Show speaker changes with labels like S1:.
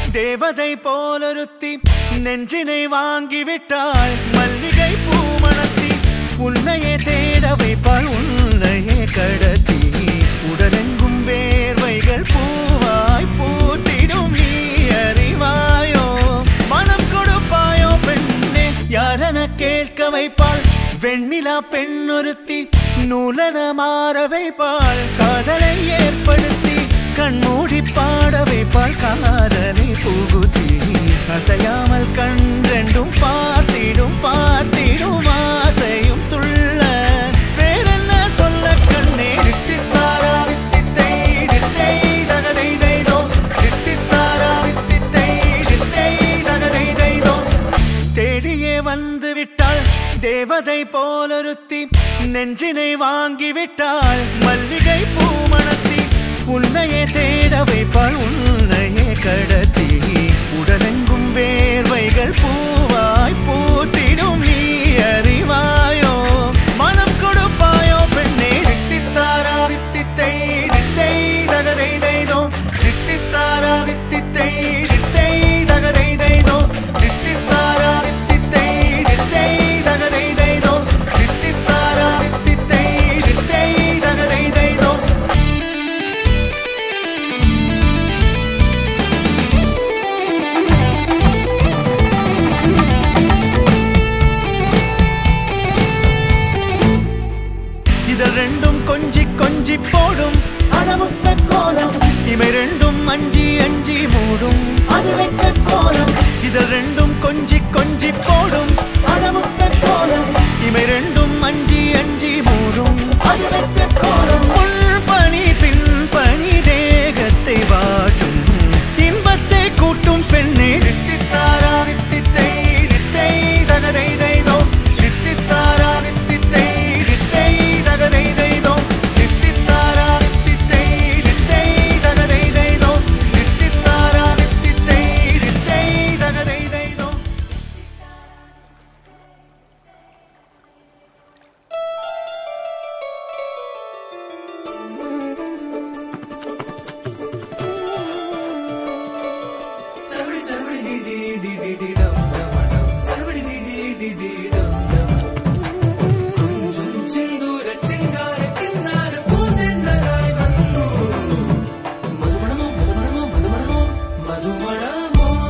S1: தேவதை போலொருத்தி நெஞ்சினை வாங்கிவிட்டாள் மல்லிகை பூமணத்தி உன்னையே தேட வைப்பாள் உன்னையே கடத்தி உடலெங்கும் வேர்வைகள் பூவாய் பூத்திடும் நீ அறிவாயோ மனம் கொடுப்பாயோ பெண்ணே யாரென கேட்க வைப்பாள் வெண்ணிலா பெண்ணொருத்தி நூலன மாற வைப்பாள் காதலை ஏற்படுத்தி கண்மூடி பாட வைப்பாள் காதலை புகுத்தி அசையாமல் கண் ரெண்டும் பார்த்திடும் பார்த்திடும் ஆசையும் துள்ள வேறென்ன சொல்ல கண்ணே தித்தித்தாரா வித்தித்தை தித்தை தகதை தைதோ தித்தித்தாரா வித்தித்தை தித்தை தகதை தைதோ தேடியே வந்து விட்டாள் தேவதை போலொருத்தி நெஞ்சினை வாங்கி விட்டாள் மல்லிகை பூமணத்தி உன்னையே தேட வைப்பாள் உன்னையே கடத்தி உடலெங்கும் வேர்வைகள் பூவாய் பூத்திடும் நீ அறிவாயோ மனம் கொடுப்பாயோ பெண்ணே தித்தித்தாரா வித்தித்தை தித்தை தகதை தைதோ தித்தித்தாரா வித்தித்தை தித்தை தகதை தைதோ தித்தித்தாரா வித்தித்தை தித்தை தகதை தைதோ தித்தித்தாரா வித்தித்தை தித்தை தகதை தைதோ இதழ் ரெண்டும் கொஞ்சி கொஞ்சி போடும் அடமுத்த கோலம் இவை ரெண்டும் அஞ்சி அஞ்சி மூடும் அது வெட்ட கோலம் இதழ் ரெண்டும் கொஞ்சி கொஞ்சி போடும் அடமுத்த கோலம் இவை ரெண்டும் அஞ்சி அஞ்சி மூடும் அது வெட்ட கோலம் முன் பனி பின் பனி தேகத்தை வாட்டும் இன்பத்தை கூட்டும் பெண்ணே தித்தித்தாரா வித்தித்தை தித்தை தகதை தைதோ தித்தித்தாரா வித்தித்தை தித்தை தகதை தைதோ தித்தித்தாரா வித்தித்தை தித்தை தகதை தைதோ தித்தித்தாரா வித்தித்தை தித்தை தகதை தைதோ
S2: சரவடி சரவடி டி டி டி டி டி டம் டம் டம் சரவடி டி டி டி டி டம் டம் கொஞ்சம் செந்தூர சிங்கார கிண்ணார பூந்தென்னராய் வந்தோ மதுமணமோ மதுமணமோ மதுமணமோ மதுமணமோ